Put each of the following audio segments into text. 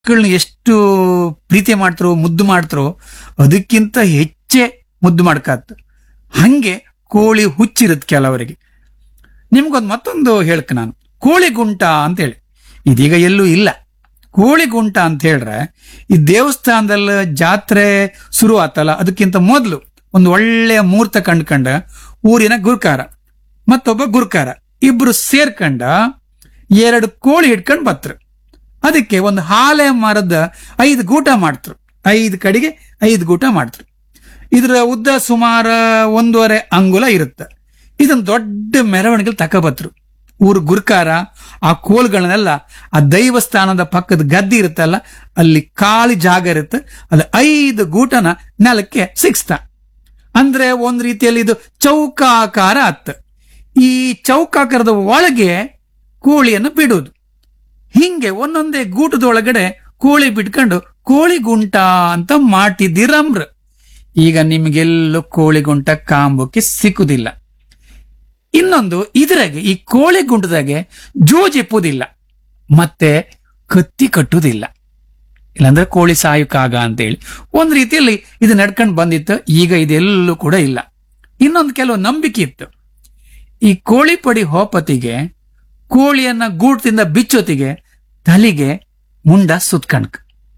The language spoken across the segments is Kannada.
ಮಕ್ಕಳನ್ನ ಎಷ್ಟು ಪ್ರೀತಿ ಮಾಡ್ತಾರೋ ಮುದ್ದು ಮಾಡ್ತಾರೋ ಅದಕ್ಕಿಂತ ಹೆಚ್ಚೇ ಮುದ್ದು ಮಾಡ್ಕಾತ್ ಹಂಗೆ ಕೋಳಿ ಹುಚ್ಚಿರುತ್ತೆ ಕೆಲವರಿಗೆ ನಿಮ್ಗೊಂದು ಮತ್ತೊಂದು ಹೇಳ್ಕ ನಾನು ಕೋಳಿ ಗುಂಟ ಅಂತ ಹೇಳಿ ಇದೀಗ ಎಲ್ಲೂ ಇಲ್ಲ ಕೋಳಿ ಗುಂಟ ಅಂತ ಹೇಳ್ರೆ ಈ ದೇವಸ್ಥಾನದಲ್ಲಿ ಜಾತ್ರೆ ಶುರು ಆತಲ್ಲ ಅದಕ್ಕಿಂತ ಮೊದಲು ಒಂದು ಒಳ್ಳೆಯ ಮುಹೂರ್ತ ಕಂಡ್ಕಂಡ ಊರಿನ ಗುರ್ಕಾರ ಮತ್ತೊಬ್ಬ ಗುರ್ಕಾರ ಇಬ್ರು ಸೇರ್ಕಂಡ ಎರಡು ಕೋಳಿ ಹಿಡ್ಕೊಂಡ್ ಬತ್ರು ಅದಕ್ಕೆ ಒಂದು ಹಾಲೆ ಮರದ ಐದು ಗೂಟ ಮಾಡ್ತರು ಐದು ಕಡೆಗೆ ಐದು ಗೂಟ ಮಾಡ್ತರು ಇದರ ಉದ್ದ ಸುಮಾರು ಒಂದೂವರೆ ಅಂಗುಲ ಇರುತ್ತೆ ಇದನ್ನ ದೊಡ್ಡ ಮೆರವಣಿಗೆ ತಕಬತ್ರು ಊರು ಗುರ್ಕಾರ ಆ ಕೋಲ್ಗಳನ್ನೆಲ್ಲ ಆ ದೈವಸ್ಥಾನದ ಪಕ್ಕದ ಗದ್ದೆ ಇರುತ್ತಲ್ಲ ಅಲ್ಲಿ ಖಾಲಿ ಜಾಗ ಇರುತ್ತೆ ಅಲ್ಲಿ ಐದು ಗೂಟನ ನೆಲಕ್ಕೆ ಸಿಕ್ಸ್ತ ಅಂದ್ರೆ ಒಂದ್ ರೀತಿಯಲ್ಲಿ ಇದು ಚೌಕಾಕಾರ ಆತ್ ಈ ಚೌಕಾಕಾರದ ಒಳಗೆ ಕೋಳಿಯನ್ನು ಬಿಡುವುದು ಹಿಂಗೆ ಒಂದೊಂದೇ ಗೂಟದೊಳಗಡೆ ಕೋಳಿ ಬಿಟ್ಕೊಂಡು ಕೋಳಿ ಗುಂಟ ಅಂತ ಮಾಡ್ತಿದ್ದೀರಮ್ರ ಈಗ ನಿಮ್ಗೆಲ್ಲೂ ಕೋಳಿ ಗುಂಟ ಕಾಂಬಕ್ಕೆ ಸಿಕ್ಕುದಿಲ್ಲ ಇನ್ನೊಂದು ಇದ್ರಾಗೆ ಈ ಕೋಳಿ ಗುಂಟದಾಗೆ ಜೋಜಿಪ್ಪುದಿಲ್ಲ ಮತ್ತೆ ಕತ್ತಿ ಕಟ್ಟುದಿಲ್ಲ ಇಲ್ಲಾಂದ್ರೆ ಕೋಳಿ ಸಾಯುಕಾಗ ಅಂತೇಳಿ ಒಂದ್ ರೀತಿಯಲ್ಲಿ ಇದು ನಡ್ಕೊಂಡು ಬಂದಿತ್ತು ಈಗ ಇದೆಲ್ಲೂ ಕೂಡ ಇಲ್ಲ ಇನ್ನೊಂದು ಕೆಲವು ನಂಬಿಕೆ ಇತ್ತು ಈ ಕೋಳಿ ಪಡಿ ಹೋಪತಿಗೆ ಕೋಳಿಯನ್ನ ಗೂಟದಿಂದ ಬಿಚ್ಚೊತ್ತಿಗೆ ತಲೆಗೆ ಮುಂಡ ಸುತ್ಕಣ್ಕ್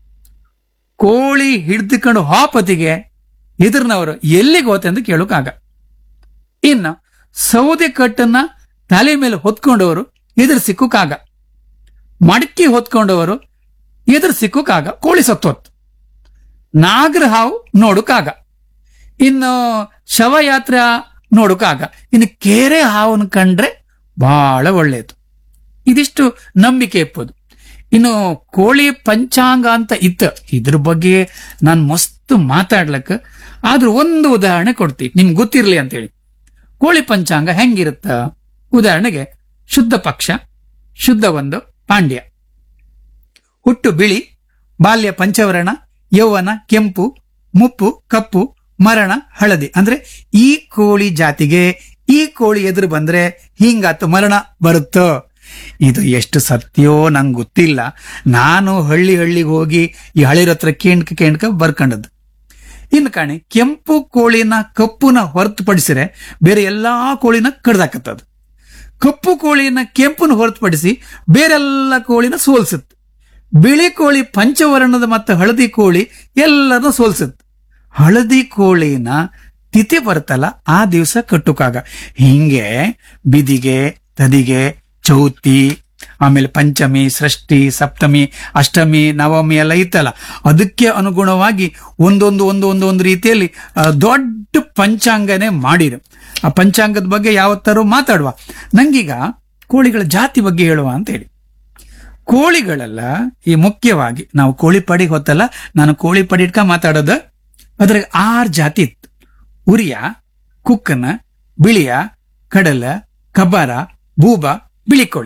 ಕೋಳಿ ಹಿಡ್ದುಕೊಂಡು ಹಾಪತಿಗೆ ಎದುರಿನವರು ಎಲ್ಲಿಗೆ ಹೋತೆ ಅಂತ ಕೇಳೋಕಾಗ ಇನ್ನು ಸೌದೆ ಕಟ್ಟನ್ನ ತಲೆ ಮೇಲೆ ಹೊತ್ಕೊಂಡವರು ಎದುರು ಸಿಕ್ಕುಕಾಗ ಮಡಕಿ ಹೊತ್ಕೊಂಡವರು ಎದುರು ಸಿಕ್ಕುಕಾಗ ಕೋಳಿ ಸತ್ತೋತ್ ನಾಗರ ಹಾವು ನೋಡುಕಾಗ ಇನ್ನು ಶವಯಾತ್ರೆ ನೋಡುಕಾಗ ಇನ್ನು ಕೆರೆ ಹಾವನ್ನ ಕಂಡ್ರೆ ಬಹಳ ಒಳ್ಳೆಯದು ಇದಿಷ್ಟು ನಂಬಿಕೆ ಇಪ್ಪದು ಇನ್ನು ಕೋಳಿ ಪಂಚಾಂಗ ಅಂತ ಇತ್ತು ಇದ್ರ ಬಗ್ಗೆ ನಾನು ಮಸ್ತ್ ಮಾತಾಡ್ಲಕ್ಕ ಆದ್ರೂ ಒಂದು ಉದಾಹರಣೆ ಕೊಡ್ತೀನಿ ನಿಮ್ಗೆ ಗೊತ್ತಿರ್ಲಿ ಅಂತೇಳಿ ಕೋಳಿ ಪಂಚಾಂಗ ಹೆಂಗಿರುತ್ತ ಉದಾಹರಣೆಗೆ ಶುದ್ಧ ಪಕ್ಷ ಶುದ್ಧ ಒಂದು ಪಾಂಡ್ಯ ಹುಟ್ಟು ಬಿಳಿ ಬಾಲ್ಯ ಪಂಚವರ್ಣ ಯೌವನ ಕೆಂಪು ಮುಪ್ಪು ಕಪ್ಪು ಮರಣ ಹಳದಿ ಅಂದ್ರೆ ಈ ಕೋಳಿ ಜಾತಿಗೆ ಈ ಕೋಳಿ ಎದುರು ಬಂದ್ರೆ ಹಿಂಗಾತು ಮರಣ ಬರುತ್ತೋ ಇದು ಎಷ್ಟು ಸತ್ಯವೋ ನಂಗೆ ಗೊತ್ತಿಲ್ಲ ನಾನು ಹಳ್ಳಿ ಹಳ್ಳಿಗೆ ಹೋಗಿ ಈ ಹಳಿರ ಹತ್ರ ಕೇಣ್ಕ ಕೇಣ್ಕ ಬರ್ಕೊಂಡದ್ದು ಇನ್ನು ಕಾಣಿ ಕೆಂಪು ಕೋಳಿನ ಕಪ್ಪುನ ಹೊರತುಪಡಿಸಿರೆ ಬೇರೆ ಎಲ್ಲಾ ಕೋಳಿನ ಕಡ್ದಾಕತ್ತದು ಕಪ್ಪು ಕೋಳಿನ ಕೆಂಪುನ ಹೊರತುಪಡಿಸಿ ಬೇರೆಲ್ಲ ಕೋಳಿನ ಸೋಲ್ಸುತ್ತೆ ಬಿಳಿ ಕೋಳಿ ಪಂಚವರ್ಣದ ಮತ್ತು ಹಳದಿ ಕೋಳಿ ಎಲ್ಲರನ್ನ ಸೋಲ್ಸುತ್ತೆ ಹಳದಿ ಕೋಳಿನ ತಿಥಿ ಬರುತ್ತಲ್ಲ ಆ ದಿವಸ ಕಟ್ಟುಕಾಗ ಹಿಂಗೆ ಬಿದಿಗೆ ತದಿಗೆ ಚೌತಿ ಆಮೇಲೆ ಪಂಚಮಿ ಷಷ್ಠಿ ಸಪ್ತಮಿ ಅಷ್ಟಮಿ ನವಮಿ ಎಲ್ಲ ಇತ್ತಲ್ಲ ಅದಕ್ಕೆ ಅನುಗುಣವಾಗಿ ಒಂದೊಂದು ಒಂದು ಒಂದು ಒಂದು ರೀತಿಯಲ್ಲಿ ಆ, ದೊಡ್ಡ ಪಂಚಾಂಗನೇ ಮಾಡಿರು ಆ ಪಂಚಾಂಗದ ಬಗ್ಗೆ ಯಾವತ್ತಾರು ಮಾತಾಡುವ ನಂಗೀಗ ಕೋಳಿಗಳ ಜಾತಿ ಬಗ್ಗೆ ಹೇಳುವ ಅಂತ ಹೇಳಿ ಕೋಳಿಗಳೆಲ್ಲ ಈ ಮುಖ್ಯವಾಗಿ ನಾವು ಕೋಳಿ ಪಡಿ ಹೊತ್ತಲ್ಲ ನಾನು ಕೋಳಿ ಪಡಿ ಇಟ್ಕ ಮಾತಾಡೋದು ಅದ್ರಾಗ ಆರ್ ಜಾತಿ ಇತ್ತು ಉರಿಯ ಕುಕ್ಕನ ಬಿಳಿಯ ಕಡಲ ಕಬ್ಬಾರ ಬೂಬ ಬಿಳಿ ಕೋಳಿ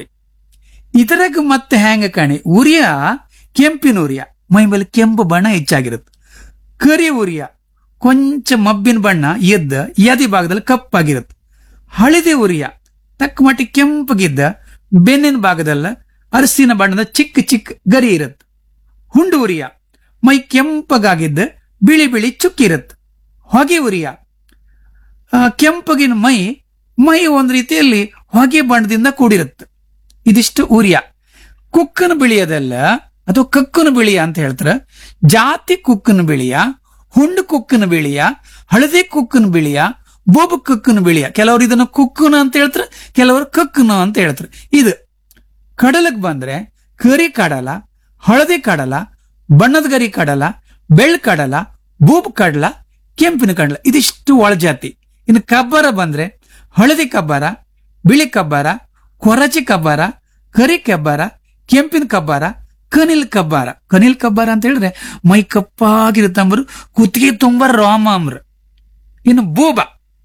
ಇದರಾಗ ಮತ್ತೆ ಹೆಂಗ ಕಾಣಿ ಉರಿಯ ಕೆಂಪಿನ ಉರಿಯ ಮೈ ಮೇಲೆ ಕೆಂಪು ಬಣ್ಣ ಹೆಚ್ಚಾಗಿರುತ್ತೆ ಕರಿ ಉರಿಯ ಕೊಂಚ ಮಬ್ಬಿನ ಬಣ್ಣ ಎದ್ದ ಎದಿ ಭಾಗದಲ್ಲಿ ಕಪ್ಪಾಗಿರುತ್ತೆ ಹಳದಿ ಉರಿಯ ತಕ್ಕ ಮಟ್ಟಿಗೆ ಕೆಂಪಗಿದ್ದ ಬೆನ್ನಿನ ಭಾಗದಲ್ಲ ಅರಸಿನ ಬಣ್ಣದ ಚಿಕ್ಕ ಚಿಕ್ಕ ಗರಿ ಇರುತ್ತೆ ಹುಂಡು ಉರಿಯ ಮೈ ಕೆಂಪಗಾಗಿದ್ದ ಬಿಳಿ ಬಿಳಿ ಚುಕ್ಕಿರುತ್ತೆ ಹೊಗೆ ಉರಿಯ ಆ, ಕೆಂಪಗಿನ ಮೈ ಮೈ ಒಂದ್ ರೀತಿಯಲ್ಲಿ ಹೊಗೆ ಬಣ್ಣದಿಂದ ಕೂಡಿರುತ್ತೆ ಇದಿಷ್ಟು ಉರಿಯ ಕುಕ್ಕನ ಬಿಳಿಯದಲ್ಲ ಅಥವಾ ಕಕ್ಕನ ಬಿಳಿಯ ಅಂತ ಹೇಳ್ತಾರ ಜಾತಿ ಕುಕ್ಕನ ಬಿಳಿಯ ಹುಂಡು ಕುಕ್ಕನ ಬಿಳಿಯ ಹಳದಿ ಕುಕ್ಕನ ಬಿಳಿಯ ಬೋಬ ಕುಕ್ಕನ ಬಿಳಿಯ ಕೆಲವರು ಇದನ್ನ ಕುಕ್ಕನ ಅಂತ ಹೇಳ್ತಾರೆ ಕೆಲವರು ಕಕ್ಕನ ಅಂತ ಹೇಳ್ತಾರೆ ಇದು ಕಡಲಕ್ ಬಂದ್ರೆ ಕರಿ ಕಡಲ ಹಳದಿ ಕಡಲ ಬಣ್ಣದ ಗರಿ ಕಡಲ ಬೆಳ್ ಕಡಲ ಬೂಬ್ ಕಡಲ ಕೆಂಪಿನ ಕಡಲ ಇದಿಷ್ಟು ಒಳಜಾತಿ ಇನ್ನು ಕಬ್ಬರ ಬಂದ್ರೆ ಹಳದಿ ಕಬ್ಬಾರ ಬಿಳಿ ಕಬ್ಬಾರ ಕೊರಚಿ ಕಬ್ಬಾರ ಕರಿ ಕಬ್ಬಾರ ಕೆಂಪಿನ ಕಬ್ಬಾರ ಕನಿಲ್ ಕಬ್ಬಾರ ಕನಿಲ್ ಕಬ್ಬಾರ ಅಂತ ಹೇಳಿದ್ರೆ ಮೈ ಕಪ್ಪಾಗಿರುತ್ತಂಬರು ಕುತ್ತಿಗೆ ತುಂಬ ರೋಮಾಮ್ರ ಇನ್ನು ಬೂಬ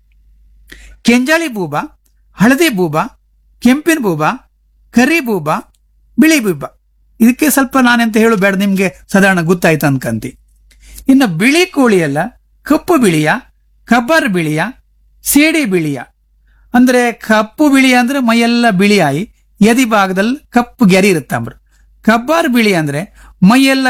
ಕೆಂಜಾಳಿ ಬೂಬ ಹಳದಿ ಬೂಬ ಕೆಂಪಿನ ಬೂಬ ಕರಿ ಬೂಬ ಬಿಳಿ ಬೂಬ ಇದಕ್ಕೆ ಸ್ವಲ್ಪ ನಾನೆಂತ ಹೇಳು ಬೇಡ ನಿಮ್ಗೆ ಸಾಧಾರಣ ಗೊತ್ತಾಯ್ತು ಅನ್ಕಂತಿ ಇನ್ನು ಬಿಳಿ ಕೋಳಿ ಅಲ್ಲ ಕಪ್ಪು ಬಿಳಿಯ ಕಬ್ಬರ್ ಬಿಳಿಯ ಸೇಡಿ ಬಿಳಿಯ ಅಂದ್ರೆ ಕಪ್ಪು ಬಿಳಿ ಅಂದ್ರೆ ಮೈಯೆಲ್ಲ ಬಿಳಿಯಾಯಿ ಎದಿ ಭಾಗದಲ್ಲಿ ಕಪ್ಪು ಗೆರಿ ಇರುತ್ತಂಬ್ರು ಕಬ್ಬಾರ್ ಬಿಳಿ ಅಂದ್ರೆ ಮೈಯೆಲ್ಲ